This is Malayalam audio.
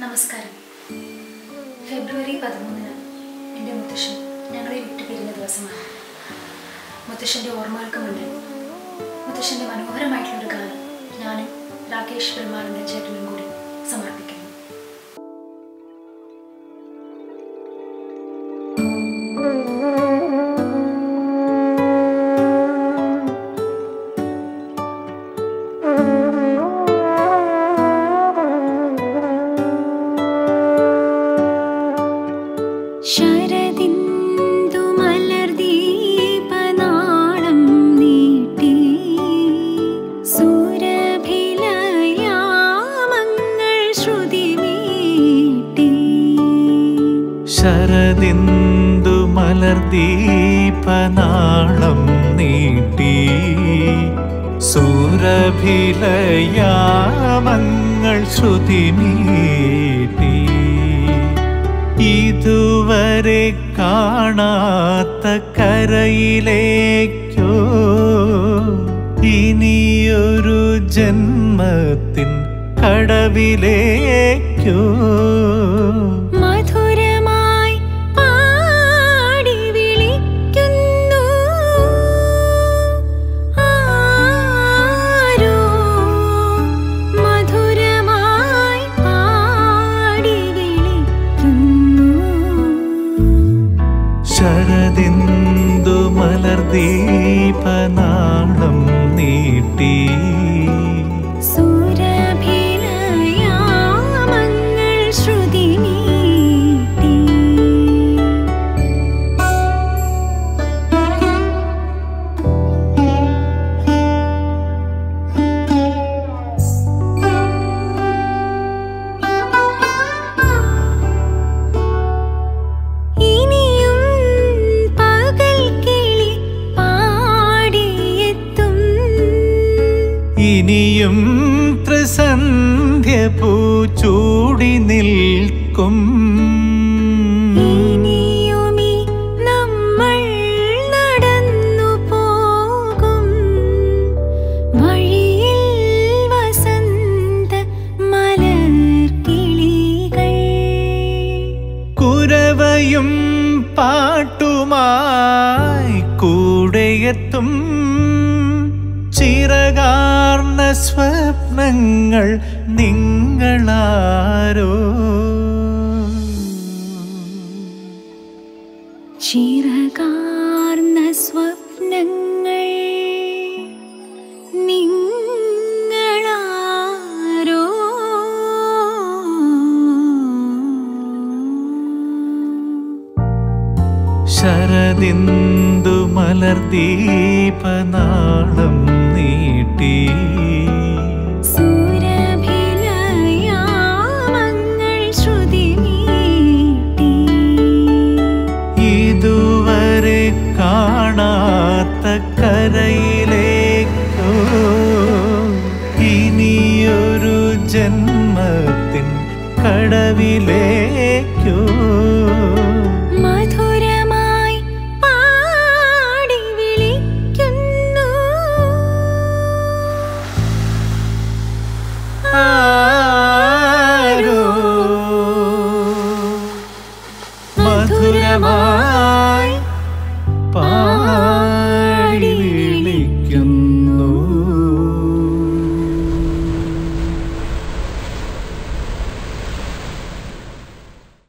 നമസ്കാരം ഫെബ്രുവരി പതിമൂന്നിന് എൻ്റെ മുത്തശ്ശൻ ഞങ്ങളെ വിട്ടു പിരിഞ്ഞ ദിവസമാണ് മുത്തശ്ശൻ്റെ ഓർമ്മകൾക്ക് മുന്നിൽ മുത്തശ്ശൻ്റെ മനോഹരമായിട്ടുള്ളൊരു ഗാനം ഞാനും രാകേഷ് പെരുമാറിൻ്റെ ചേട്ടനും കൂടി സമർപ്പിക്കുന്നു ശരദിന്ദു മലർദീപനാളം നീട്ടി സുരഭിലയാമങ്ങൾ ശ്രുതി മീട്ടി ശരദിന്ദു മലർദീപനാളം നീട്ടി സൂരഭിലയാമങ്ങൾ ശ്രുതി മീട്ടി ഇതുവരെ കാണാത്ത കരയിലേക്കോ ഇനിയൊരു ജന്മത്തിൻ കടവിലേക്കോ മധുരമായി പാടി വിളിക്കുന്നു ആരോ മധുരമായി പാടി വിളിക്കുന്നു ശരദിന്ദു മലർദീപനാളം നീട്ടി സുരഭിലയാമങ്ങൾ ശ്രുതി നീട്ടി ഇനിയും പകൽ കിളി പാടിയെത്തും ഇനിയും ത്രിസന്ധ്യ പൂച്ചൂടി നിൽക്കും ഇനിയുമി നമ്മൾ നടന്നു പോകും വഴിയിൽ വസന്ത മലർക്കിളികൾ കുരവയും പാട്ടുമായി കൂടെയെത്തും ചിറകാർന്ന സ്വപ്നങ്ങൾ നിങ്ങളാരോ ചിറകാർന്ന സ്വപ്നങ്ങൾ നിങ്ങളാരോ ശരദിന്ദു മലർദീപനാളം നീട്ടി സുരഭിലയാമങ്ങൾ ശ്രുതി നീട്ടി ഇതുവരെ കാണാത്ത കരയിലേക്കോ ഇനിയൊരു ജന്മത്തിൻ കടവിലേക്കോ